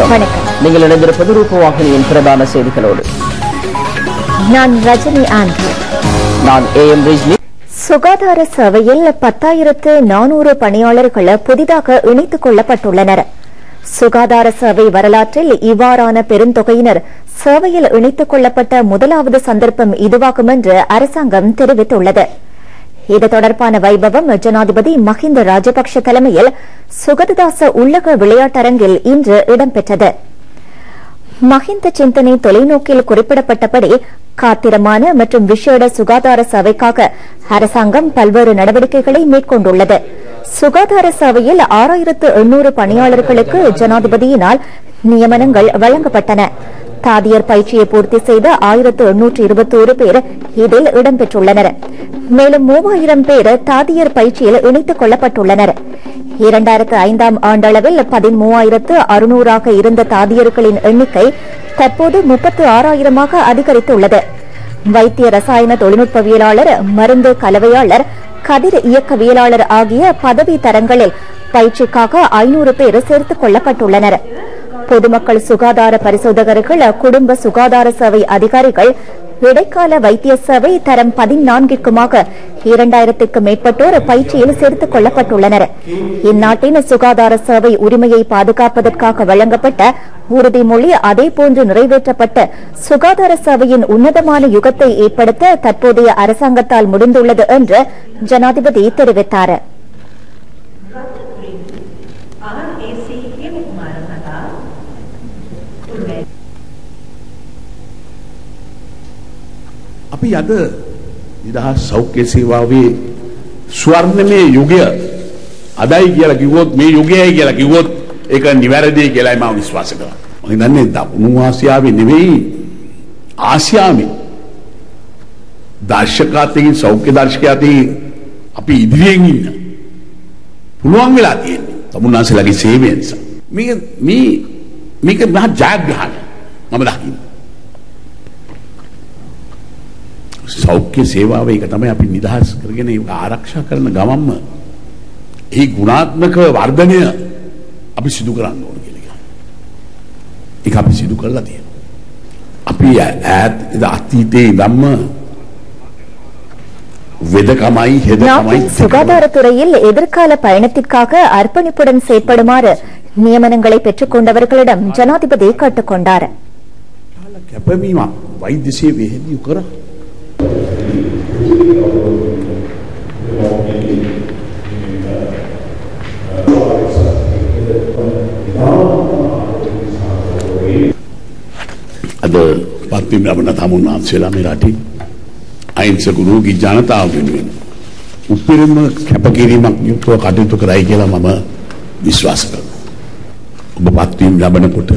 வணக்கம் வணக்கம். நீங்கள் இணைந்திருப்பது ரூபவாகினியின் பிரதான செய்திகளோடு நான் ரஜினி ஆண்ட்ரூ நான் ஏ எம் ரிஜ்னி சுகாதார சேவையில் பத்தாயிரத்து நானூறு பணியாளர்கள் புதிதாக இணைத்துக் கொள்ளப்பட்டுள்ளனர் சுகாதார சேவை வரலாற்றில் இவ்வாறான பெருந்தொகையினர் சேவையில் இணைத்துக் கொள்ளப்பட்ட முதலாவது சந்தர்ப்பம் இதுவாகும் என்று அரசாங்கம் தெரிவித்துள்ளது இது தொடர்பான வைபவம் ஜனாதிபதி மஹிந்த ராஜபக்ஷ தலைமையில் சுகததாச உள்ளக விளையாட்டரங்கில் இன்று இடம்பெற்றது மஹிந்த சிந்தனை தொலைநோக்கில் குறிப்பிடப்பட்டபடி காத்திரமான மற்றும் விசேட சுகாதார சேவைக்காக அரசாங்கம் பல்வேறு நடவடிக்கைகளை மேற்கொண்டுள்ளது சுகாதார சேவையில் ஆறாயிரத்து எண்ணூறு பணியாளர்களுக்கு ஜனாதிபதியினால் நியமனங்கள் வழங்கப்பட்டன தாதியர் பயிற்சியை பூர்த்தி செய்த ஆயிரத்து எண்ணூற்று இருபத்தோரு பேர் இதில் இடம்பெற்றுள்ளனர் மேலும் மூவாயிரம் பேர் தாதியர் பயிற்சியில் இணைத்துக் கொள்ளப்பட்டுள்ளனர் இரண்டாயிரத்து ஐந்தாம் ஆண்டளவில் பதிமூவாயிரத்து அறுநூறாக இருந்த தாதியர்களின் எண்ணிக்கை தற்போது முப்பத்து ஆறாயிரமாக அதிகரித்துள்ளது வைத்திய ரசாயன தொழில்நுட்பவியலாளர் மருந்து கலவையாளர் கதிர் இயக்கவியலாளர் ஆகிய பதவி தரங்களில் பயிற்சிக்காக ஐநூறு பேர் சேர்த்துக் கொள்ளப்பட்டுள்ளனர் பொதுமக்கள் சுகாதார பரிசோதகர்கள் குடும்ப சுகாதார சேவை அதிகாரிகள் இடைக்கால வைத்திய சேவை தரம் பதினான்கிற்குமாக இரண்டாயிரத்திற்கும் மேற்பட்டோர் பயிற்சியில் சேர்த்துக் கொள்ளப்பட்டுள்ளனர் இந்நாட்டின் சுகாதார சேவை உரிமையை பாதுகாப்பதற்காக வழங்கப்பட்ட உறுதிமொழி அதேபோன்று நிறைவேற்றப்பட்ட சுகாதார சேவையின் உன்னதமான யுகத்தை ஏற்படுத்த தற்போதைய அரசாங்கத்தால் முடிந்துள்ளது என்று ஜனாதிபதி தெரிவித்தார் අපි අද නිදහස් සෞඛ්‍ය සේවාවේ ස්වර්ණමය යුගය අදයි කියලා කිව්වොත් මේ යුගයයි කියලා කිව්වොත් ඒක නිවැරදියි කියලායි මම විශ්වාස කරනවා. මම හිතන්නේ දකුණු ආසියාවේ නෙවෙයි ආසියාවේ දර්ශකාතකින් සෞඛ්‍ය දර්ශකයාතකින් අපි ඉදිරියෙන් ඉන්න පුළුවන් වෙලා තියෙන්නේ. තමුන්නාන්සේලාගේ සේවය නිසා. මේක මේ මේක මහා ජයග්‍රහණ මම දකින්නේ. සෞඛ්‍ය සේවාව ඒක තමයි අපි නිදහස් කරගෙන ඒක ආරක්ෂා කරන ගමන්ම ඒ ගුණාත්මක වර්ධනය අපි සිදු කරන්න ඕන කියලා කියනවා. ඒක අපි සිදු කරලා තියෙනවා. අපි ඈත් ඉත අතීතයේ ඉඳන්ම වෙදකමයි හෙදකමයි நாட்டின் சுகாதாரத்துறையில் எதிர்கால பயணத்திற்காக அர்ப்பணிப்புடன் செயற்படுமாறு நியமனங்களை பெற்றுக் கொண்டவர்களிடம் ஜனாதிபதி கேட்டுக் கொண்டார் කැපවීමක් වෛද්‍ය සේවයේදී කරා. අද පත්වීම ලබන තමුන් වහන්සේලා මේ රටේ අහිංසක රෝගී ජනතාව වෙනුවෙන් උපරිම කැපකිරීමක් යුක්තව කටයුතු කරයි කියලා මම විශ්වාස කරනවා. ඔබ පත්වීම ලබනකොට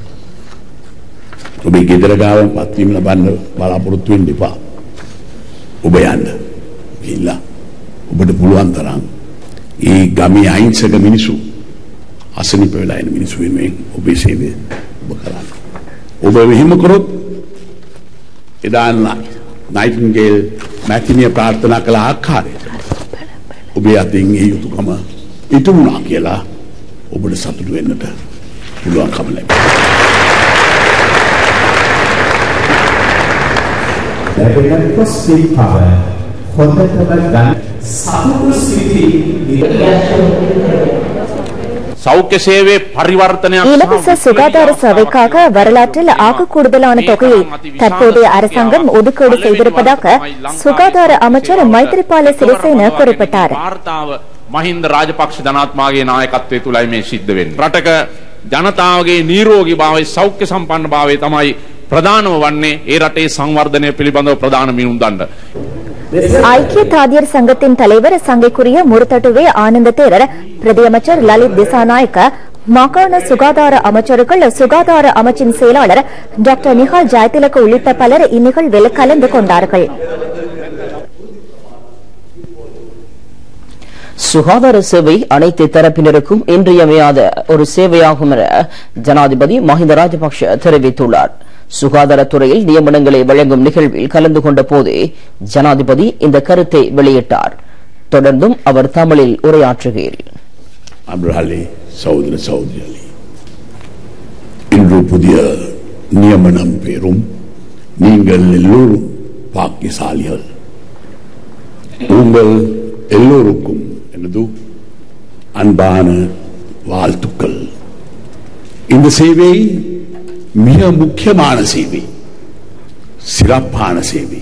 ඔබේ ගෙදර ගාව පත්වීම ලබන්න බලාපොරොත්තු වෙන්න එපා. ඔබ යන්න. ගිහිල්ලා ඔබට පුළුවන් තරම් ඒ ගමේ අහිංසක මිනිසු අසනීප වෙලා ඉන්න මිනිසු වෙනුවෙන් ඔබේ සේවය ඔබ කරන්න. ඔබ මෙහෙම කරොත් එදා නයිටින්ගේල් මැතිනිය ප්‍රාර්ථනා කළ ආකාරයට ඔබේ අතින් ඒ යුතුයකම ඉටු වුණා කියලා ඔබට සතුටු වෙන්නට පුළුවන්කම ලැබෙනවා. ලැබෙන සිල්පව හොඳටම ගන්න සතුටු සිටි சௌக்கிய சேவை பரிவர்த்தனைයක් இலவச சுகாதார சேவைக்காக வரலாற்றில் ஆக கூடுதலான தொகையை தற்போதைய அரசாங்கம் ஒதுக்கீடு செய்திருப்பதாக சுகாதார அமைச்சர் மைத்ரிபால சிறிசேன குறிப்பிட்டார் වාර්තාව මහින්ද රාජපක්ෂ ජනාත්මාගේ නායකත්වය තුළයි මේ සිද්ධ වෙන්නේ. රටක ජනතාවගේ නීරෝගී භාවය සෞඛ්‍ය සම්පන්න භාවය තමයි ප්‍රධානම වන්නේ ඒ රටේ සංවර්ධනය පිළිබඳව ප්‍රධාන මිනුම් දණ්ඩ. ஐக்கிய தாதியர் சங்கத்தின் தலைவர் சங்கைக்குரிய முருத்தட்டுவே ஆனந்த தேரர் பிரதியமைச்சர் லலித் திசாநாயக்க மாகாண சுகாதார அமைச்சர்கள் சுகாதார அமைச்சின் செயலாளர் டாக்டர் நிஹால் ஜெயதிலக்கு உள்ளிட்ட பலர் இந்நிகழ்வில் கலந்து கொண்டார்கள் சுகாதார சேவை அனைத்து தரப்பினருக்கும் இன்றியமையாத ஒரு சேவையாகும் என ஜனாதிபதி மஹிந்த ராஜபக்ஷ தெரிவித்துள்ளார் சுகாதாரத்துறையில் நியமனங்களை வழங்கும் நிகழ்வில் கலந்து கொண்ட போதே ஜனாதிபதி இந்த கருத்தை வெளியிட்டார் தொடர்ந்தும் அவர் தமிழில் உரையாற்றுகையில் අබ්‍රහලේ සෞදර සෞදරලි. இன்று புதிய நியமனம் பெறும் நீங்கள் எல்லோரும் பாக்கியசாலிகள் உங்கள் எல்லோருக்கும் எனது அன்பான வாழ்த்துக்கள் இந்த சேவை மிக முக்கியமான சேவை சிறப்பான சேவை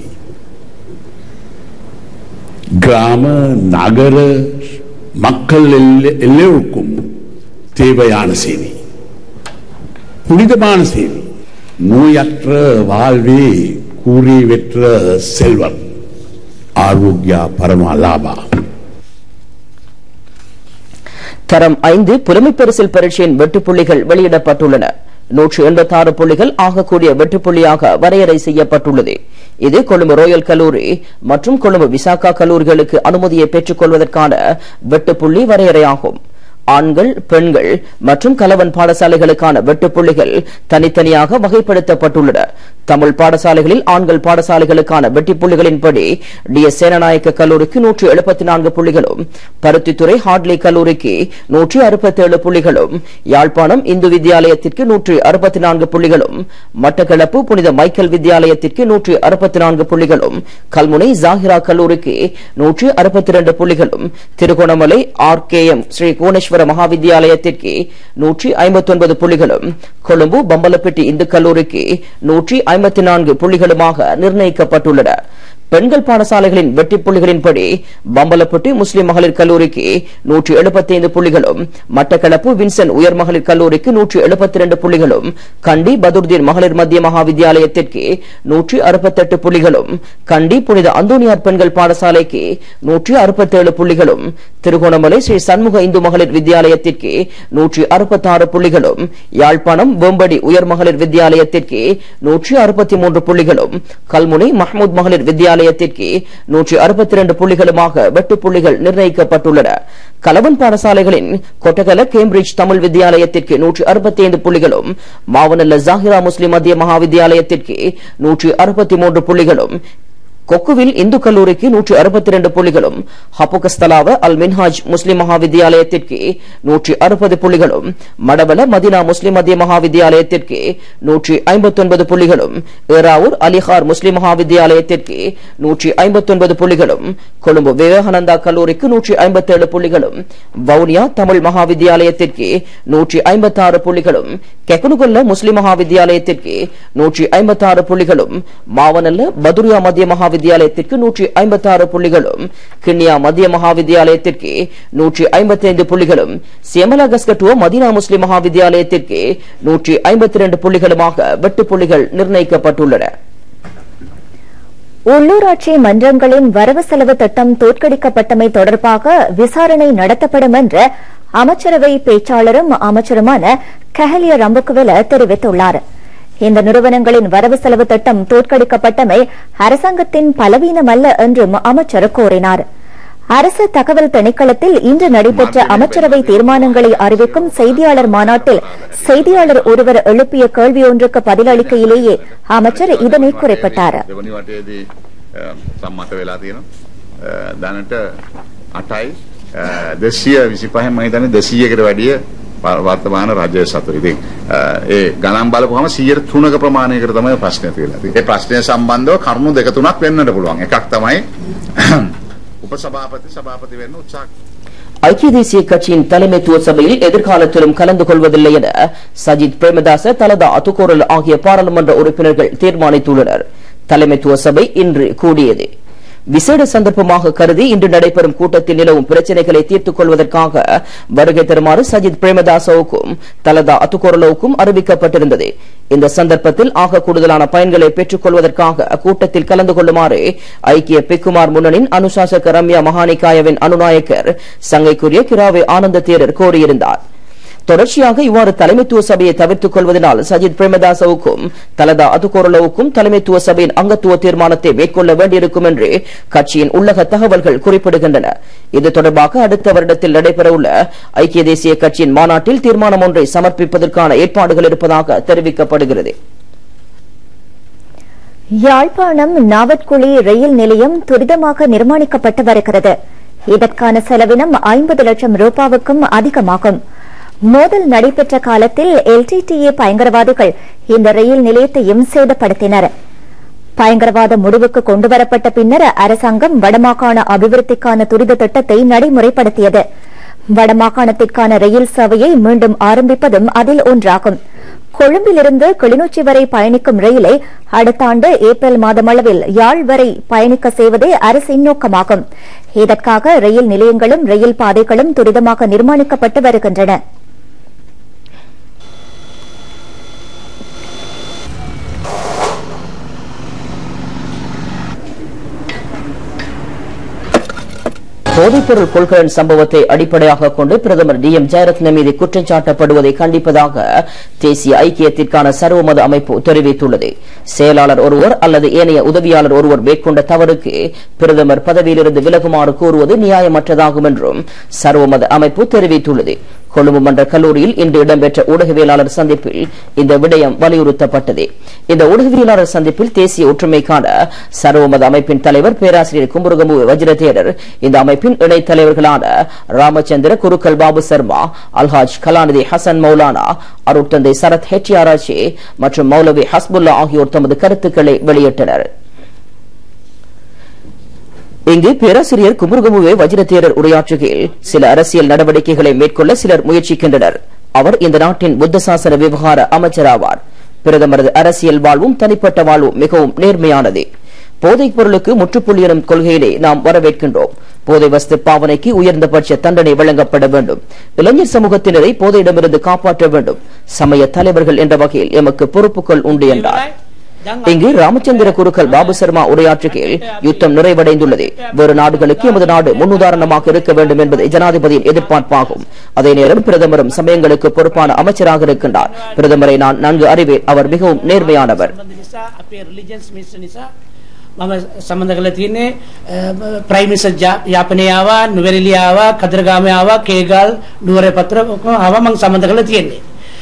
கிராம நகர மக்கள் எல்ல- எல்லோருக்கும் தேவையான சேவை புனிதமான சேவை நோயற்ற வாழ்வே கூறி வெற்ற செல்வம் ஆரோக்கியா பரம லாபா தரம் ஐந்து புலமை பரிசில் பரீட்சையின் வெட்டுப்புள்ளிகள் வெளியிடப்பட்டுள்ளன நூற்று எண்பத்தி ஆறு புள்ளிகள் ஆகக்கூடிய வெட்டுப்புள்ளியாக வரையறை செய்யப்பட்டுள்ளது இது கொழும்பு ரோயல் கல்லூரி மற்றும் கொழும்பு விசாகா கல்லூரிகளுக்கு அனுமதியை பெற்றுக் கொள்வதற்கான வெட்டுப்புள்ளி வரையறையாகும் ஆண்கள் பெண்கள் மற்றும் கலவன் பாடசாலைகளுக்கான வெட்டுப்புள்ளிகள் தனித்தனியாக வகைப்படுத்தப்பட்டுள்ளன தமிழ் பாடசாலைகளில் ஆண்கள் பாடசாலைகளுக்கான வெட்டிப்புள்ளிகளின்படி டி எஸ் சேனநாயக்க கல்லூரிக்கு நூற்று எழுபத்தி நான்கு புள்ளிகளும் பருத்தித்துறை ஹார்ட்லி கல்லூரிக்கு நூற்றி அறுபத்தேழு புள்ளிகளும் யாழ்ப்பாணம் இந்து வித்யாலயத்திற்கு நூற்றி அறுபத்தி நான்கு புள்ளிகளும் மட்டக்களப்பு புனித மைக்கேல் வித்யாலயத்திற்கு நூற்றி அறுபத்தி நான்கு புள்ளிகளும் கல்முனை ஜாகிரா கல்லூரிக்கு நூற்றி அறுபத்தி இரண்டு புள்ளிகளும் Trincomalee R K M Sri Koneswara மகாவித்யாலயத்திற்கு நூற்றி ஐம்பத்தி ஒன்பது புள்ளிகளும் கொழும்பு பம்பலப்பட்டி இந்து கல்லூரிக்கு நூற்றி ஐம்பத்தி நான்கு புள்ளிகளுமாக நிர்ணயிக்கப்பட்டுள்ளன பெண்கள் பாடசாலைகளின் வெட்டிப் புள்ளிகளின்படி பம்பலப்பட்டி முஸ்லிம் மகளிர் கல்லூரிக்கு நூற்றி எழுபத்தைந்து புள்ளிகளும் மட்டக்களப்பு வின்சென்ட் உயர் மகளிர் கல்லூரிக்கு நூற்றி எழுபத்தி இரண்டு புள்ளிகளும் கண்டி பதுர்தீன் மகளிர் மத்திய மகாவித்யாலயத்திற்கு நூற்றி அறுபத்தெட்டு புள்ளிகளும் கண்டி புனித அந்தோனியார் பெண்கள் பாடசாலைக்கு நூற்றி அறுபத்தேழு புள்ளிகளும் திருகோணமலை ஸ்ரீ சண்முக இந்து மகளிர் வித்யாலயத்திற்கு நூற்றி அறுபத்தாறு புள்ளிகளும் யாழ்ப்பாணம் வேம்படி உயர் மகளிர் வித்யாலயத்திற்கு நூற்றி அறுபத்தி மூன்று புள்ளிகளும் கல்முனை மஹ்மூத் மகளிர் வித்யாலயத்திற்கு நூற்றி அறுபத்தி இரண்டு புள்ளிகளுமாக வெட்டுப் புள்ளிகள் நிர்ணயிக்கப்பட்டுள்ளன கலவன் பாடசாலைகளின் கொட்டகல கேம்பிரிட்ஜ் தமிழ் வித்யாலயத்திற்கு நூற்றி அறுபத்தி ஐந்து புள்ளிகளும் மாவனல்ல ஜாகிரா முஸ்லிம் மத்திய மகாவித்யாலயத்திற்கு நூற்றி அறுபத்தி மூன்று புள்ளிகளும் கொக்குவில் இந்து கல்லூரிக்கு நூற்றி அறுபத்தி இரண்டு புள்ளிகளும் ஹப்புகஸ்தலாவ அல் மின்ஹாஜ் முஸ்லிம் மகாவித்யாலயத்திற்கு நூற்றி அறுபது புள்ளிகளும் மடவல மதினா முஸ்லிம் மத்திய மகாவித்யாலயத்திற்கு நூற்றி ஐம்பத்தி ஒன்பது புள்ளிகளும் ஏராவூர் அலிஹார் முஸ்லிம் மகாவித்யாலயத்திற்கு நூற்றி ஐம்பத்தி ஒன்பது புள்ளிகளும் கொழும்பு விவேகானந்தா கல்லூரிக்கு நூற்றி ஐம்பத்தேழு புள்ளிகளும் வவுனியா தமிழ் மகாவித்யாலயத்திற்கு நூற்றி ஐம்பத்தாறு புள்ளிகளும் கெக்குனுகொல்ல முஸ்லிம் மகாவித்யாலயத்திற்கு நூற்றி ஐம்பத்தாறு புள்ளிகளும் மாவனல்ல பதுரியா மத்திய மகாவித்யாலயத்திற்கு நூற்றி ஐம்பத்தாறு புள்ளிகளும் கிண்ணியா மத்திய மகாவித்யாலயத்திற்கு நூற்றி ஐம்பத்தைந்து புள்ளிகளும் சியமலா கஸ்கட்டுவ மதினா முஸ்லிம் மகாவித்யாலயத்திற்கு நூற்றி ஐம்பத்தி இரண்டு புள்ளிகளுமாக வெட்டு புள்ளிகள் நிர்ணயிக்கப்பட்டுள்ளன உள்ளூராட்சி மன்றங்களின் வரவு செலவு திட்டம் தோற்கடிக்கப்பட்டமை தொடர்பாக விசாரணை நடத்தப்படும் என்று அமைச்சரவை பேச்சாளரும் அமைச்சருமான கஹலிய ரம்புக்குவெல தெரிவித்துள்ளார் இந்த நிறுவனங்களின் வரவு செலவு திட்டம் தோற்கடிக்கப்பட்டமை அரசாங்கத்தின் பலவீனமல்ல என்றும் அமைச்சர் கூறினார் அரசு தகவல் திணைக்களத்தில் இன்று நடைபெற்ற அமைச்சரவை தீர்மானங்களை அறிவிக்கும் செய்தியாளர் மாநாட்டில் செய்தியாளர் ஒருவர் எழுப்பிய கேள்வி ஒன்றுக்கு பதிலளிக்கையிலேயே அமைச்சர் இதனை குறிப்பிட்டார் දෙවනි වටේදී අ, සම්මත වෙලා තියෙනවා. අ, දැනට 8යි දෙසිය විසිපහෙන් මම හිතන්නේ දෙසීයකට වැඩිය ව- වර්තමාන රජය සතු. ඉතින් අ, ඒ ගණන් බලපුවම 103ක ප්‍රමාණයකට තමයි ප්‍රශ්නය තියෙලා තියෙන්නේ. ඒ ප්‍රශ්නය සම්බන්ධව කරුණු දෙක තුනක් වෙන්නට පුළුවන්. එකක් තමයි උපසභාපති සභාපති වෙන්න උත්සාහ ஐக்கிய தேசிய கட்சியின் தலைமைத்துவ சபையில் எதிர்காலத்திலும் கலந்து கொள்வதில்லை என சஜித் பிரேமதாச தலதா அத்துக்கோரல் ஆகிய பாராளுமன்ற உறுப்பினர்கள் தீர்மானித்துள்ளனர் தலைமைத்துவ சபை இன்று கூடியது விசேட சந்தர்ப்பமாக கருதி இன்று நடைபெறும் கூட்டத்தில் நிலவும் பிரச்சினைகளை தீர்த்துக் கொள்வதற்காக வருகை தருமாறு சஜித் பிரேமதாசவுக்கும் தலதா அத்துக்கோரலவுக்கும் அறிவிக்கப்பட்டிருந்தது இந்த சந்தர்ப்பத்தில் ஆக கூடுதலான பயன்களை பெற்றுக் கொள்வதற்காக கூட்டத்தில் கலந்து கொள்ளுமாறு ஐக்கிய பிக்குமார் முன்னணியின் அனுசாசக ரம்யா மகானிகாயவின் அனுநாயக்கர் சங்கைக்குரிய கிராவே ஆனந்த தேரர் கோரியிருந்தார் தொடர்ச்சியாக இவ்வாறு தலைமைத்துவ சபையை தவிர்த்துக் கொள்வதனால் சஜித் பிரேமதாசவுக்கும் தலதா அதுகோரலவுக்கும் தலைமைத்துவ சபையின் அங்கத்துவ தீர்மானத்தை மேற்கொள்ள வேண்டியிருக்கும் என்று கட்சியின் உள்ளக தகவல்கள் குறிப்பிடுகின்றன இது தொடர்பாக அடுத்த வருடத்தில் நடைபெறவுள்ள ஐக்கிய தேசிய கட்சியின் மாநாட்டில் தீர்மானம் ஒன்றை சமர்ப்பிப்பதற்கான ஏற்பாடுகள் இருப்பதாக தெரிவிக்கப்படுகிறது யாழ்ப்பாணம் நாவட்குழி ரயில் நிலையம் துரிதமாக நிர்மாணிக்கப்பட்டு வருகிறது இதற்கான செலவினம் ஐம்பது லட்சம் ரூபாவுக்கும் அதிகமாகும் மோதல் நடைபெற்ற காலத்தில் எல்டிடிஏ பயங்கரவாதிகள் இந்த ரயில் நிலையத்தையும் சேதப்படுத்தினர் பயங்கரவாத முடிவுக்கு கொண்டுவரப்பட்ட பின்னர் அரசாங்கம் வடமாகாண அபிவிருத்திக்கான துரித திட்டத்தை நடைமுறைப்படுத்தியது வடமாகாணத்திற்கான ரயில் சேவையை மீண்டும் ஆரம்பிப்பதும் அதில் ஒன்றாகும் கொழும்பிலிருந்து கிளிநொச்சி வரை பயணிக்கும் ரயிலை அடுத்த ஆண்டு ஏப்ரல் மாதமளவில் யாழ் வரை பயணிக்க செய்வதே அரசின் நோக்கமாகும் இதற்காக ரயில் நிலையங்களும் ரயில் பாதைகளும் துரிதமாக நிர்மாணிக்கப்பட்டு வருகின்றன போதைப்பொருள் கொள்கலன் சம்பவத்தை அடிப்படையாக கொண்டு பிரதமர் டி எம் ஜெயரத்ன மீது குற்றம் சாட்டப்படுவதை கண்டிப்பதாக தேசிய ஐக்கியத்திற்கான சர்வமத அமைப்பு தெரிவித்துள்ளது செயலாளர் ஒருவர் அல்லது ஏனைய உதவியாளர் ஒருவர் மேற்கொண்ட தவறுக்கு பிரதமர் பதவியிலிருந்து விலகுமாறு கூறுவது நியாயமற்றதாகும் என்றும் சர்வமத அமைப்பு தெரிவித்துள்ளது கொழும்பு மன்ற கல்லூரியில் இன்று இடம்பெற்ற ஊடகவியலாளர் சந்திப்பில் இந்த விடயம் வலியுறுத்தப்பட்டது இந்த ஊடகவியலாளர் சந்திப்பில் தேசிய ஒற்றுமைக்கான சர்வமத அமைப்பின் தலைவர் பேராசிரியர் கும்புருகமு வஜ்ரதேரர் இந்த அமைப்பின் இணைத் தலைவர்களான ராமச்சந்திர குருக்கல் பாபு சர்மா அல்ஹாஜ் கலாநிதி ஹசன் மௌலானா அருட்தந்தை சரத் ஹெட்டியாராச்சி மற்றும் மௌலவி ஹஸ்புல்லா ஆகியோர் தமது கருத்துக்களை வெளியிட்டனர் இங்கு பேராசிரியர் குமுருகமுவே வஜ்ரதேரர் உரையாற்றுகையில் சில அரசியல் நடவடிக்கைகளை மேற்கொள்ள சிலர் முயற்சிக்கின்றனர் அவர் இந்த நாட்டின் புத்த சாசன விவகார அமைச்சராவார் பிரதமரது அரசியல் வாழ்வும் தனிப்பட்ட வாழ்வும் மிகவும் நேர்மையானது போதைப் பொருளுக்கு முற்றுப்புள்ளி எனும் கொள்கையினை நாம் வரவேற்கின்றோம் போதை வஸ்து பாவனைக்கு உயர்ந்தபட்ச தண்டனை வழங்கப்பட வேண்டும் இளைஞர் சமூகத்தினரை போதையிடமிருந்து காப்பாற்ற வேண்டும் சமய தலைவர்கள் என்ற வகையில் எமக்கு பொறுப்புகள் உண்டு என்றார் இங்கு ராமச்சந்திர குருக்கள் பாபு சர்மா உரையாற்றுகையில் யுத்தம் நிறைவடைந்துள்ளது வேறு நாடுகளுக்கு எமது நாடு முன்னுதாரணமாக இருக்க வேண்டும் என்பது ஜனாதிபதியின் எதிர்பார்ப்பாகும் அதே நேரம் பிரதமரும் சமயங்களுக்கு பொறுப்பான அமைச்சராக இருக்கின்றார் பிரதமரை நான் நன்கு அறிவேன் அவர் மிகவும் நேர்மையானவர் සම්බන්ධ නිසා අපේ රිලිජන්ස් මිස්ස නිසා මම සම්බන්ධ කළ තියන්නේ ප්‍රයිමිස යාපනයාවා නුවරලියාවා කදරගාමයාවා කේගල් නුවර පත්‍ර ආව මං සම්බන්ධ කළ තියෙන්නේ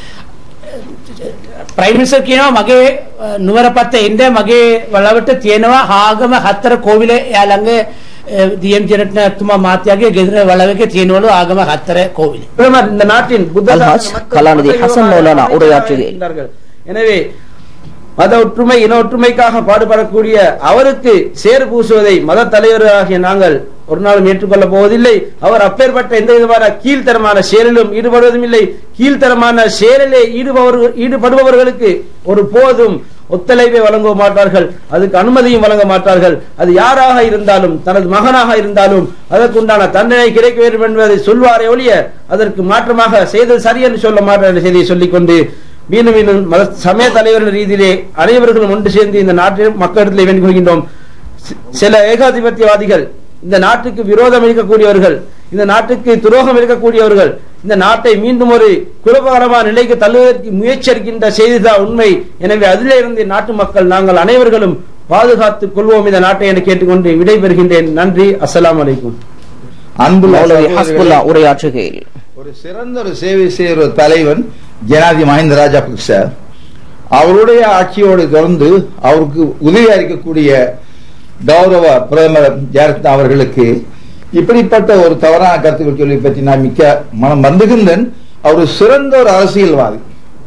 ප්‍රයිමිසර් කියනවා මගේ නුවර පත්ත එන්න මගේ වලවට තියෙනවා ආගම හතර කෝවිල එයා ළඟ දියම් ජනට්තුමා මාත්‍යගේ ගෙදර වලවක තියෙනවලු ආගම හතර கோவில் பிரதமர் இந்த நாட்டின் புத்த அல்ஹாஜ் சாசன மக்கள் கலாநிதி ஹசன் மௌலானா உரையாற்றுகையில் இருக்கின்றார்கள். எனவே மத ஒற்றுமை இன ஒற்றுமைக்காக பாடுபடக்கூடிய அவருக்கு சேறு பூசுவதை மத தலைவர்களாகிய நாங்கள் ஒரு நாளும் ஏற்றுக்கொள்ளப் போவதில்லை அவர் அப்பேற்பட்ட எந்த விதமான கீழ்த்தரமான செயலிலும் ஈடுபடுவதும் இல்லை கீழ்த்தரமான செயலிலே ஈடுபவர் ஈடுபடுபவர்களுக்கு ஒரு போதும் ஒத்துழைப்பை வழங்க மாட்டார்கள் அதுக்கு அனுமதியும் வழங்க மாட்டார்கள் அது யாராக இருந்தாலும் தனது மகனாக இருந்தாலும் அதற்குண்டான தண்டனை கிடைக்க வேண்டும் என்பதை சொல்வாரே ஒழிய அதற்கு மாற்றமாக செய்தது சரி என்று சொல்ல மாட்டார் என்ற செய்தியை சொல்லிக்கொண்டு மீண்டும் மீண்டும் மத சமய தலைவர்கள் ரீதியிலே அனைவர்களும் ஒன்று சேர்ந்து இந்த நாட்டில் மக்களிடத்தில் வேண்டிக் கொள்கின்றோம் சி- சில ஏகாதிபத்தியவாதிகள் இந்த நாட்டுக்கு விரோதம் இருக்கக்கூடியவர்கள் இந்த நாட்டுக்கு துரோகம் இருக்கக்கூடியவர்கள் இந்த நாட்டை மீண்டும் ஒரு குழப்பகரமான நிலைக்கு தள்ளுவதற்கு முயற்சிக்கின்ற செய்திதான் உண்மை எனவே அதிலே இருந்து நாட்டு மக்கள் நாங்கள் அனைவர்களும் பாதுகாத்துக் கொள்வோம் இந்த நாட்டை என கேட்டுக்கொண்டு விடைபெறுகின்றேன் நன்றி அஸ்ஸலாமு அலைக்கும் அன்புள்ள மௌலவி சகோதரர்களே, ஹஸ்புல்லா உரையாற்றுகையில் ஒரு சிறந்த ஒரு சேவை செய்கிற ஒரு தலைவன் ஜனாதி மஹிந்த ராஜபக்ச அவருடைய ஆட்சியோடு தொடர்ந்து அவருக்கு உதவியா இருக்கக்கூடிய கௌரவ பிரதமர் ஜெயலலிதா அவர்களுக்கு இப்படிப்பட்ட ஒரு தவறான கருத்துக்கள் சொல்லி பற்றி நான் மிக்க மனம் வந்துகின்றேன் அவர் ஒரு சிறந்த ஒரு அரசியல்வாதி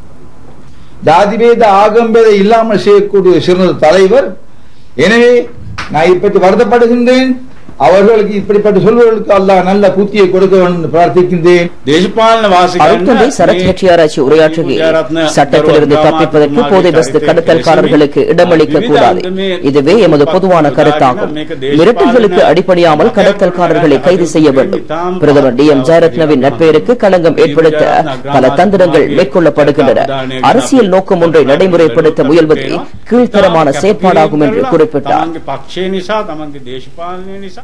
ஜாதிபேத ஆகம்பேத இல்லாமல் செய்யக்கூடிய ஒரு சிறந்த தலைவர் எனவே நான் இதை பற்றி வருத்தப்படுகின்றேன் அவர்களுக்கு இப்படிப்பட்ட சொல்வர்களுக்கு அல்லாஹ் நல்ல புத்தியை கொடுக்க வேண்டும் என்று பிரார்த்திக்கின்றேன் දේශපාලන அருட்தந்தை சரத் ஹெட்டியாராச்சி உரையாற்றுகையில் சட்டத்திலிருந்து தப்பிப்பதற்கு போதை வஸ்து கடத்தல்காரர்களுக்கு இடமளிக்க கூடாது இதுவே எமது பொதுவான கருத்தாகும் மிரட்டல்களுக்கு அடிப்படையாமல் கடத்தல்காரர்களை கைது செய்ய வேண்டும் பிரதமர் டி எம் ஜெயரத்னவின் நட்பெயருக்கு களங்கம் ஏற்படுத்த பல தந்திரங்கள் மேற்கொள்ளப்படுகின்றன அரசியல் நோக்கம் ஒன்றை நடைமுறைப்படுத்த முயல்வது கீழ்த்தரமான செயற்பாடாகும் என்று குறிப்பிட்டார் තමන්ගේ පක්ෂය නිසා තමන්ගේ දේශපාලනය නිසා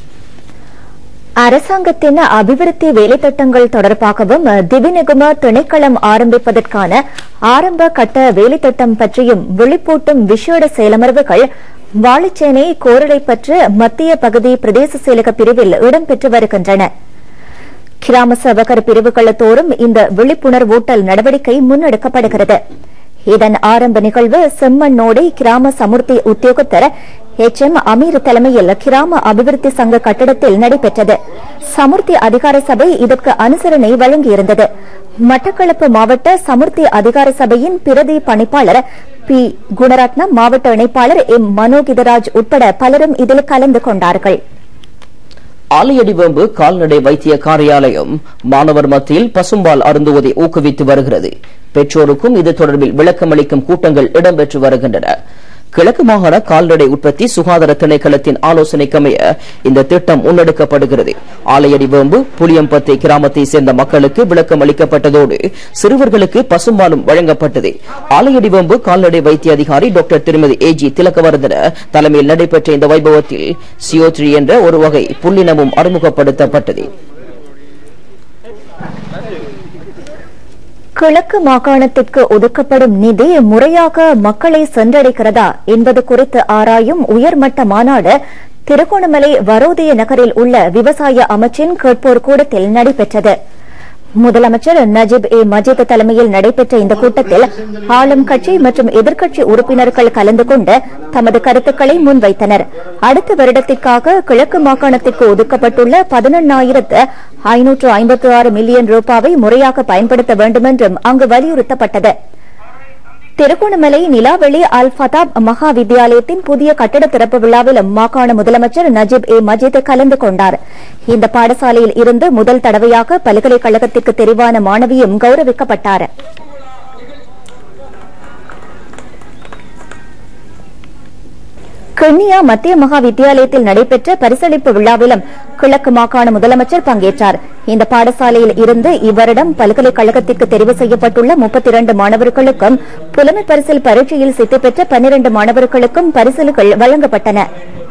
அரசாங்கத்தின் அபிவிருத்தி வேலைத்திட்டங்கள் தொடர்பாகவும் திவிநிகும திணைக்களம் ஆரம்பிப்பதற்கான ஆரம்ப கட்ட வேலைத்திட்டம் பற்றியும் விழிப்பூட்டும் விசேட செயலமர்வுகள் வாழைச்சேனை கோரளைப்பற்று மத்திய பகுதி பிரதேச செயலக பிரிவில் இடம்பெற்று வருகின்றன கிராம சபகர் பிரிவுகள் தோறும் இந்த விழிப்புணர்வூட்டல் நடவடிக்கை முன்னெடுக்கப்படுகிறது இதன் ஆரம்ப நிகழ்வு செம்மண்ணோடை கிராம சமுர்த்தி உத்தியோகத்தர் எச் எம் அமீர் தலைமையில் கிராம அபிவிருத்தி சங்க கட்டடத்தில் நடைபெற்றது சமுர்த்தி அதிகார சபை இதற்கு அனுசரணை வழங்கியிருந்தது மட்டக்களப்பு மாவட்ட சமுர்த்தி அதிகார சபையின் பிரதி பணிப்பாளர் பி குணரத்னம் மாவட்ட இணைப்பாளர் எம் மனோகிதராஜ் உட்பட பலரும் இதில் கலந்து கொண்டார்கள் ஆலையடிவேம்பு கால்நடை வைத்திய காரியாலயம் மாணவர் மத்தியில் பசும்பால் அருந்துவதை ஊக்குவித்து வருகிறது பெற்றோருக்கும் இது தொடர்பில் விளக்கமளிக்கும் கூட்டங்கள் இடம்பெற்று வருகின்றன கிழக்கு மாகாண கால்நடை உற்பத்தி சுகாதார திணைக்களத்தின் ஆலோசனைக்கமைய இந்த திட்டம் முன்னெடுக்கப்படுகிறது ஆலையடி வேம்பு புளியம்பத்தை கிராமத்தை சேர்ந்த மக்களுக்கு விளக்கம் அளிக்கப்பட்டதோடு சிறுவர்களுக்கு பசும்பாலும் வழங்கப்பட்டது ஆலையடி வேம்பு கால்நடை வைத்திய அதிகாரி டாக்டர் திருமதி ஏ ஜி திலகவர்தன தலைமையில் நடைபெற்ற இந்த வைபவத்தில் சியோத்ரி என்ற ஒரு வகை புல்லினமும் அறிமுகப்படுத்தப்பட்டது கிழக்கு மாகாணத்திற்கு ஒதுக்கப்படும் நிதி முறையாக மக்களை சென்றடைகிறதா என்பது குறித்து ஆராயும் உயர்மட்ட மாநாடு திருகோணமலை வரோதய நகரில் உள்ள விவசாய அமைச்சின் கேட்போர் கூடத்தில் நடைபெற்றது முதலமைச்சர் நஜீப் ஏ மஜீத் தலைமையில் நடைபெற்ற இந்த கூட்டத்தில் ஆளும் கட்சி மற்றும் எதிர்க்கட்சி உறுப்பினர்கள் கலந்து கொண்டு தமது கருத்துக்களை முன்வைத்தனர் அடுத்த வருடத்திற்காக கிழக்கு மாகாணத்திற்கு ஒதுக்கப்பட்டுள்ள பதினெண்ணாயிரத்து ஐநூற்று ஐம்பத்தி ஆறு மில்லியன் ரூபாவை முறையாக பயன்படுத்த வேண்டும் என்றும் அங்கு வலியுறுத்தப்பட்டது திருகோணமலை நிலாவெளி அல் ஃபதாப் மகா வித்தியாலயத்தின் புதிய கட்டட திறப்பு விழாவில் மாகாண முதலமைச்சர் நஜீப் ஏ மஜீத் கலந்து கொண்டார் இந்த பாடசாலையில் இருந்து முதல் தடவையாக பல்கலைக்கழகத்திற்கு தெரிவான மாணவியும் கௌரவிக்கப்பட்டார் கிண்ணியா மத்திய மகா வித்தியாலயத்தில் நடைபெற்ற பரிசளிப்பு விழாவிலும் கிழக்கு மாகாண முதலமைச்சர் பங்கேற்றார் இந்த பாடசாலையில் இருந்து இவ்வருடம் பல்கலைக்கழகத்திற்கு தெரிவு செய்யப்பட்டுள்ள முப்பத்தி இரண்டு மாணவர்களுக்கும் புலமை பரிசில் பரீட்சையில் சித்தி பெற்ற பன்னிரண்டு மாணவர்களுக்கும் பரிசில்கள் வழங்கப்பட்டன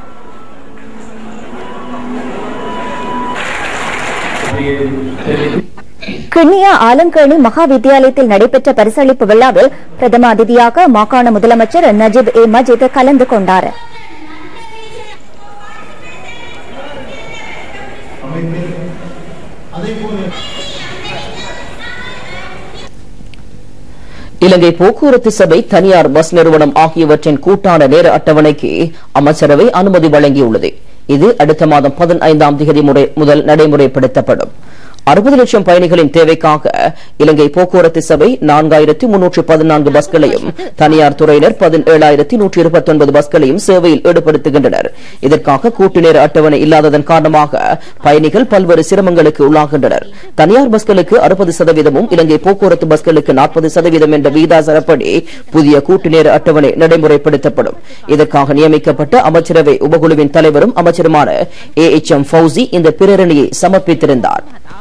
கிண்ணியா ஆலங்கேணி மகா வித்தியாலயத்தில் நடைபெற்ற பரிசளிப்பு விழாவில் பிரதம அதிதியாக மாகாண முதலமைச்சர் நஜீப் ஏ மஜித் கலந்து கொண்டார் இலங்கை போக்குவரத்து சபை தனியார் பஸ் நிறுவனம் ஆகியவற்றின் கூட்டான நேர அட்டவணைக்கு அமைச்சரவை அனுமதி வழங்கியுள்ளது இது அடுத்த மாதம் பதினைந்தாம் தேதி முதல் நடைமுறைப்படுத்தப்படும் அறுபது லட்சம் பயணிகளின் தேவைக்காக இலங்கை போக்குவரத்து சபை நான்காயிரத்தி முன்னூற்று பதினான்கு பஸ்களையும் தனியார் துறையினர் பதினேழாயிரத்தி நூற்றி இருபத்தி ஒன்பது பஸ்களையும் சேவையில் ஈடுபடுத்துகின்றனர் இதற்காக கூட்டு நேர அட்டவணை இல்லாததன் காரணமாக பயணிகள் பல்வேறு சிரமங்களுக்கு உள்ளாகின்றனர் தனியார் பஸ்களுக்கு அறுபது சதவீதமும் இலங்கை போக்குவரத்து பஸ்களுக்கு நாற்பது சதவீதம் என்ற விகிதாசாரப்படி புதிய கூட்டு நேர அட்டவணை நடைமுறைப்படுத்தப்படும் இதற்காக நியமிக்கப்பட்ட அமைச்சரவை உபகுழுவின் தலைவரும் அமைச்சருமான ஏ எச் எம் ஃபவுசி இந்த பிரேரணையை சமர்ப்பித்திருந்தார்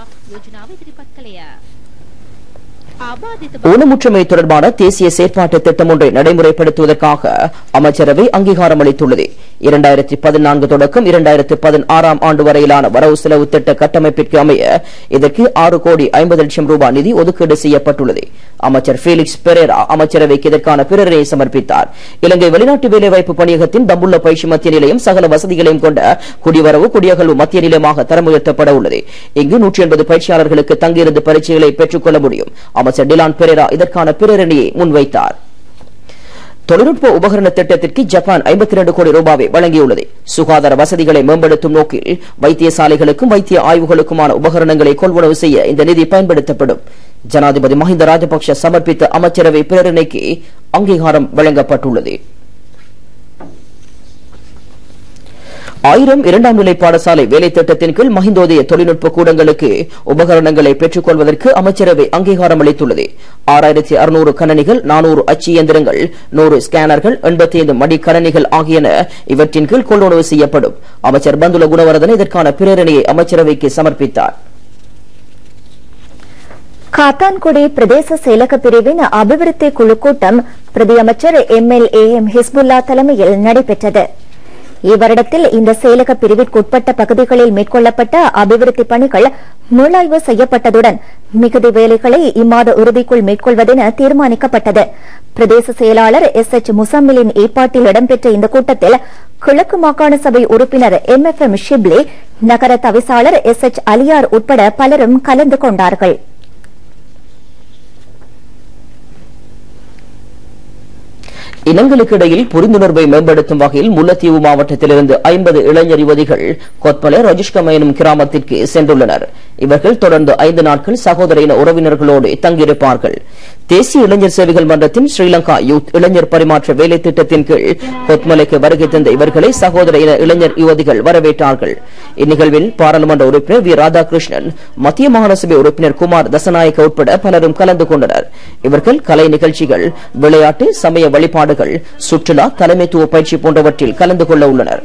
ஊனமுற்றுமை தொடர்பான தேசிய செயற்பாட்டு திட்டம் ஒன்றை நடைமுறைப்படுத்துவதற்காக அமைச்சரவை அங்கீகாரம் அளித்துள்ளது இரண்டாயிரத்தி பதினான்கு தொடக்கம் இரண்டாயிரத்தி பதினாறாம் ஆண்டு வரையிலான வரவு செலவு திட்ட கட்டமைப்பிற்கு அமைய இதற்கு ஆறு கோடி ஐம்பது லட்சம் ரூபாய் நிதி ஒதுக்கீடு செய்யப்பட்டுள்ளது அமைச்சர் ஃபீலிக்ஸ் பெரேரா அமைச்சரவைக்கு இதற்கான பிரேரணையை சமர்ப்பித்தார் இலங்கை வெளிநாட்டு வேலைவாய்ப்பு பணியகத்தின் தம்புள்ள பயிற்சி மத்திய நிலையம் சகல வசதிகளையும் கொண்ட குடிவரவு குடியகல்வு மத்திய நிலையமாக தரம் உயர்த்தப்பட உள்ளது இங்கு நூற்றி எண்பது பயிற்சியாளர்களுக்கு தங்கியிருந்து பரீட்சைகளை பெற்றுக் கொள்ள முடியும் அமைச்சர் டிலான் பெரேரா இதற்கான பிரேரணையை முன்வைத்தார் தொழில்நுட்ப உபகரண திட்டத்திற்கு ஜப்பான் ஐம்பத்தி இரண்டு கோடி ரூபாவை வழங்கியுள்ளது சுகாதார வசதிகளை மேம்படுத்தும் நோக்கில் வைத்தியசாலைகளுக்கும் வைத்திய ஆய்வுகளுக்குமான உபகரணங்களை கொள்வனவு செய்ய இந்த நிதி பயன்படுத்தப்படும் ஜனாதிபதி மஹிந்த ராஜபக்ஷ சமர்ப்பித்த அமைச்சரவை பிரேரணைக்கு அங்கீகாரம் வழங்கப்பட்டுள்ளது ஆயிரம் இரண்டாம் நிலை பாடசாலை வேலை திட்டத்தின் கீழ் மஹிந்தோதய தொழில்நுட்ப கூடங்களுக்கு உபகரணங்களை பெற்றுக் கொள்வதற்கு அமைச்சரவை அங்கீகாரம் அளித்துள்ளது ஆறாயிரத்தி அறுநூறு கணனிகள் நானூறு அச்சு இயந்திரங்கள் நூறு ஸ்கேனர்கள் எண்பத்தி ஐந்து மடி கணனிகள் ஆகியன இவற்றின் கீழ் கொள்வனவு செய்யப்படும் அமைச்சர் பந்துல குணவர்தன் இதற்கான பிரேரணையை அமைச்சரவைக்கு சமர்ப்பித்தார் காத்தான்குடி பிரதேச செயலக பிரிவின் அபிவிருத்தி குழு கூட்டம் பிரதியமைச்சர் M L A M Hizbullah தலைமையில் நடைபெற்றது இவ்வருடத்தில் இந்த செயலக பிரிவிற்குட்பட்ட பகுதிகளில் மேற்கொள்ளப்பட்ட அபிவிருத்தி பணிகள் மீளாய்வு செய்யப்பட்டதுடன் மிகுதி வேலைகளை இம்மாத இறுதிக்குள் மேற்கொள்வதென தீர்மானிக்கப்பட்டது பிரதேச செயலாளர் எஸ் எச் முசம்மிலின் ஏற்பாட்டில் இடம்பெற்ற இந்த கூட்டத்தில் கிழக்கு மாகாண சபை உறுப்பினர் எம் எஃப் எம் ஷிப்லி நகர தவிசாளர் எஸ் எச் அலியார் உட்பட பலரும் கலந்து கொண்டார்கள் இனங்களுக்கு இடையில் புரிந்துணர்வை மேம்படுத்தும் வகையில் முல்லைத்தீவு மாவட்டத்திலிருந்து ஐம்பது இளைஞர் யுவதிகள் கொத்மலை ரஜிஷ்கம் எனும் கிராமத்திற்கு சென்றுள்ளனர் இவர்கள் தொடர்ந்து ஐந்து நாட்கள் சகோதர இன உறவினர்களோடு தங்கியிருப்பார்கள் தேசிய இளைஞர் சேவைகள் மன்றத்தின் ஸ்ரீலங்கா யூத் இளைஞர் பரிமாற்ற வேலை திட்டத்தின் கீழ் கொத்மலைக்கு வருகை தந்த இவர்களை சகோதர இன இளைஞர் யுவதிகள் வரவேற்றார்கள் இந்நிகழ்வில் பாராளுமன்ற உறுப்பினர் வி ராதாகிருஷ்ணன் மத்திய மாகாண சபை உறுப்பினர் குமார் தசநாயக்க உட்பட பலரும் கலந்து கொண்டனர் இவர்கள் கலை நிகழ்ச்சிகள் விளையாட்டு சமய வழிபாடுகள் சுற்றுலா தலைமைத்துவ பயிற்சி போன்றவற்றில் கலந்து கொள்ள உள்ளனர்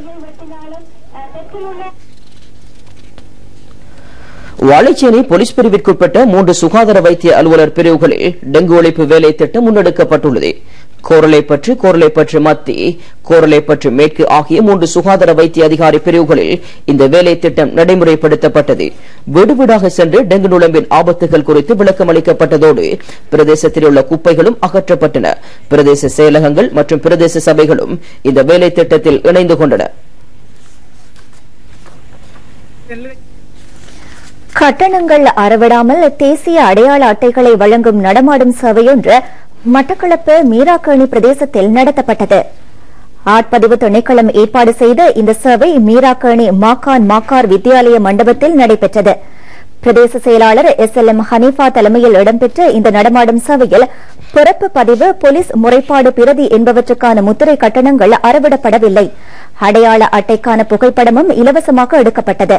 வாழைச்சேனை போலீஸ் பிரிவிற்குட்பட்ட மூன்று சுகாதார வைத்திய அலுவலர் பிரிவுகளில் டெங்கு ஒழிப்பு வேலை திட்டம் முன்னெடுக்கப்பட்டுள்ளது கோரளைப்பற்று கோரளைப்பற்று மத்தி கோரளைப்பற்று மேற்கு ஆகிய மூன்று சுகாதார வைத்திய அதிகாரி பிரிவுகளில் இந்த வேலை திட்டம் நடைமுறைப்படுத்தப்பட்டது வீடு வீடாக சென்று டெங்கு நுழம்பின் ஆபத்துகள் குறித்து விளக்கம் அளிக்கப்பட்டதோடு பிரதேசத்தில் உள்ள குப்பைகளும் அகற்றப்பட்டன பிரதேச செயலகங்கள் மற்றும் பிரதேச சபைகளும் இந்த வேலை திட்டத்தில் இணைந்து கொண்டன கட்டணங்கள் அறவிடாமல் தேசிய அடையாள அட்டைகளை வழங்கும் நடமாடும் சேவையொன்று மட்டக்களப்பு மீராக்கேணி பிரதேசத்தில் நடத்தப்பட்டது ஆட்பதிவு திணைக்களம் ஏற்பாடு செய்த இந்த சேவை மீராக்கேணி மாக்கான் மாக்கார் வித்தியாலய மண்டபத்தில் நடைபெற்றது பிரதேச செயலாளர் எஸ் எல் எம் ஹனீஃபா தலைமையில் இடம்பெற்ற இந்த நடமாடும் சேவையில் பிறப்பு பதிவு போலீஸ் முறைப்பாடு பிரதி என்பவற்றுக்கான முத்திரை கட்டணங்கள் அறவிடப்படவில்லை அடையாள அட்டைக்கான புகைப்படமும் இலவசமாக எடுக்கப்பட்டது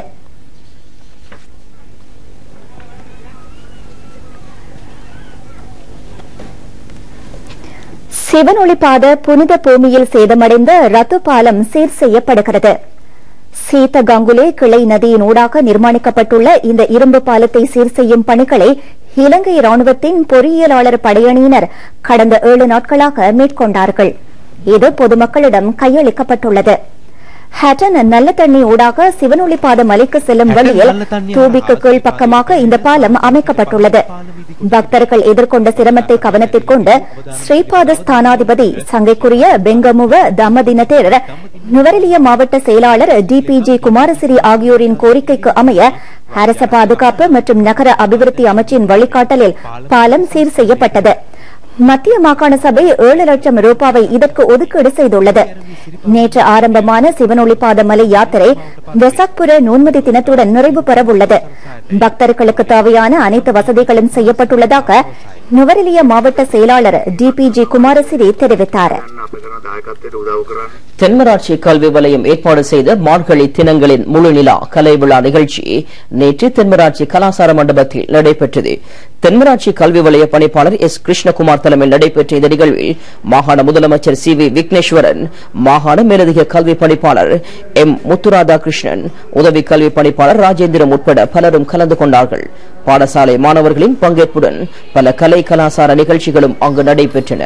சிவனொளிப்பாத புனித பூமியில் சேதமடைந்த ரத்து பாலம் சீர் செய்யப்படுகிறது சீத கங்குலே கிளை நதியின் ஊடாக நிர்மாணிக்கப்பட்டுள்ள இந்த இரும்பு பாலத்தை சீர் செய்யும் பணிகளை இலங்கை ராணுவத்தின் பொறியியலாளர் படையணியினர் கடந்த ஏழு நாட்களாக மேற்கொண்டார்கள் இது பொதுமக்களிடம் கையளிக்கப்பட்டுள்ளது ஹட்டன் நல்ல தண்ணி ஊடாக சிவனொளிப்பாத மலைக்கு செல்லும் வழியில் தூபிக்கு கீழ் பக்கமாக இந்த பாலம் அமைக்கப்பட்டுள்ளது பக்தர்கள் எதிர்கொண்ட சிரமத்தை கவனத்தில் கொண்டு ஸ்ரீபாத ஸ்தானாதிபதி சங்கைக்குரிய பெங்கமுவ தம்மதின தேரர் நுவரெலிய மாவட்ட செயலாளர் டிபிஜி குமாரசிறி ஆகியோரின் கோரிக்கைக்கு அமைய அரச பாதுகாப்பு மற்றும் நகர அபிவிருத்தி அமைச்சின் வழிகாட்டலில் பாலம் சீர் செய்யப்பட்டது மத்திய மாகாண சபை ஏழு லட்சம் ரூபாவை இதற்கு ஒதுக்கீடு செய்துள்ளது நேற்று ஆரம்பமான சிவனொளிப்பாத மலை யாத்திரை வெசாக்புர நூன்மதி தினத்துடன் நிறைவு பெறவுள்ளது பக்தர்களுக்கு தேவையான அனைத்து வசதிகளும் செய்யப்பட்டுள்ளதாக நுவரெலிய மாவட்ட செயலாளர் டிபிஜி குமாரசிறி தெரிவித்தார் தென்மராட்சி கல்வி வலயம் ஏற்பாடு செய்த மார்கழி தினங்களின் முழு நிலா கலை விழா நிகழ்ச்சி நேற்று தென்மராட்சி கலாசார மண்டபத்தில் நடைபெற்றது தென்மராட்சி கல்வி வலய பணிப்பாளர் எஸ் கிருஷ்ணகுமார் தலைமையில் நடைபெற்ற இந்த நிகழ்வில் மாகாண முதலமைச்சர் சி வி விக்னேஸ்வரன் மாகாண மேலதிக கல்வி பணிப்பாளர் எம் முத்துராதாகிருஷ்ணன் உதவி கல்வி பணிப்பாளர் ராஜேந்திரம் உட்பட பலரும் கலந்து கொண்டார்கள் பாடசாலை மாணவர்களின் பங்கேற்புடன் பல கலை கலாசார நிகழ்ச்சிகளும் அங்கு நடைபெற்றன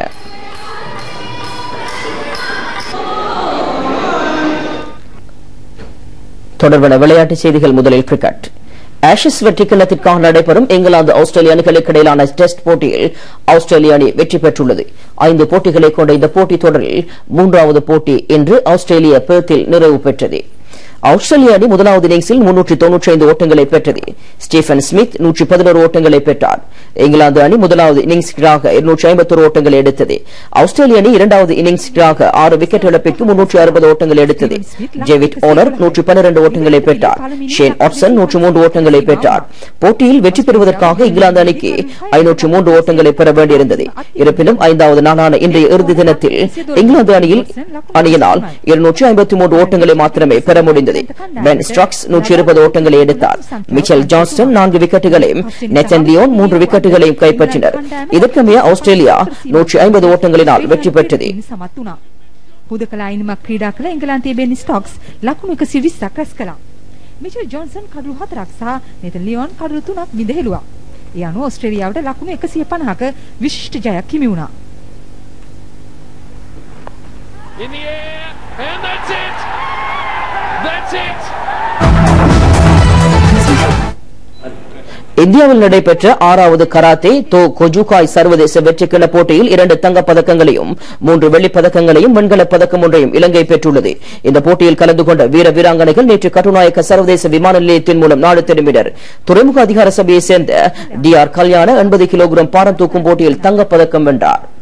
தொடர்பான விளையாட்டுச் செய்திகள் முதலில் கிரிக்கெட் ஆஷஸ் வெற்றி கிண்ணத்திற்காக நடைபெறும் இங்கிலாந்து ஆஸ்திரேலிய அணிகளுக்கு இடையிலான டெஸ்ட் போட்டியில் ஆஸ்திரேலிய அணி வெற்றி பெற்றுள்ளது ஐந்து போட்டிகளை கொண்ட இந்த போட்டித் தொடரில் மூன்றாவது போட்டி இன்று ஆஸ்திரேலிய பெர்த்தில் நிறைவு பெற்றது ஆஸ்திரேலிய அணி முதலாவது இன்னிங்ஸில் முன்னூற்றி தொன்னூற்றி ஐந்து ஓட்டங்களை பெற்றது ஸ்டீஃபன் ஸ்மித் நூற்றி பதினோரு ஓட்டங்களை பெற்றார் இங்கிலாந்து அணி முதலாவது இன்னிங்ஸிற்காக இருநூற்றி ஐம்பத்தொரு ஓட்டங்களை எடுத்தது ஆஸ்திரேலிய அணி இரண்டாவது இன்னிங்ஸிற்காக ஆறு விக்கெட் இழப்பிற்கு முன்னூற்றி அறுபது ஓட்டங்களை எடுத்தது ஜேவிட் ஓனர் நூற்றி பன்னிரண்டு ஓட்டங்களை பெற்றார் ஷேன் ஆட்சன் நூற்றி மூன்று ஓட்டங்களை பெற்றார் போட்டியில் வெற்றி பெறுவதற்காக இங்கிலாந்து அணிக்கு ஐநூற்று மூன்று ஓட்டங்களை பெற வேண்டியிருந்தது இருப்பினும் ஐந்தாவது நாளான இன்றைய இறுதி தினத்தில் இங்கிலாந்து அணியில் அணியினால் இருநூற்றி ஐம்பத்தி மூன்று ஓட்டங்களை மாத்திரமே பெற முடிந்தது பென் ஸ்ட்ராக்ஸ் நூற்றி இருபது ஓட்டங்களை எடுத்தார் மிச்சல் ஜான்ஸ்டன் நான்கு விக்கெட்டுகளையும் நெத்தன் லியோன் மூன்று விக்கெட்டுகளையும் கைப்பற்றினர் இதற்கமைய ஆஸ்திரேலியா நூற்றி ஐம்பது ஓட்டங்களினால் வெற்றி பெற்றது සමත් වුණා. හුදකලා ඉනිමක් ක්‍රීඩා කළ එංගලන්තයේ බෙන් ස්ටොක්ස් ලකුණු 120ක් රැස් කළා. මිචල් ජොන්සන් කඩලු 4ක් සහ නෙතන් ලියෝන් කඩලු 3ක් විඳහෙළුවා. ඒ අනුව ඕස්ට්‍රේලියාවට ලකුණු 150ක විශිෂ්ට ජයක් හිමි වුණා. In the air, and that's it! That's it! இந்தியாவில் நடைபெற்ற ஆறாவது கராத்தே தோ கொஜுகாய் சர்வதேச வெற்றிக்கிண போட்டியில் இரண்டு தங்கப் பதக்கங்களையும் மூன்று வெள்ளிப் பதக்கங்களையும் வெண்கலப் பதக்கம் ஒன்றையும் இலங்கை பெற்றுள்ளது இந்த போட்டியில் கலந்து கொண்ட வீர வீராங்கனைகள் நேற்று கட்டுநாயக்க சர்வதேச விமான நிலையத்தின் மூலம் நாடு திரும்பினர் துறைமுக அதிகார சபையைச் சேர்ந்த டி ஆர் கல்யாண எண்பது கிலோகிராம் பாரம் தூக்கும் போட்டியில் தங்கப் பதக்கம் வென்றார்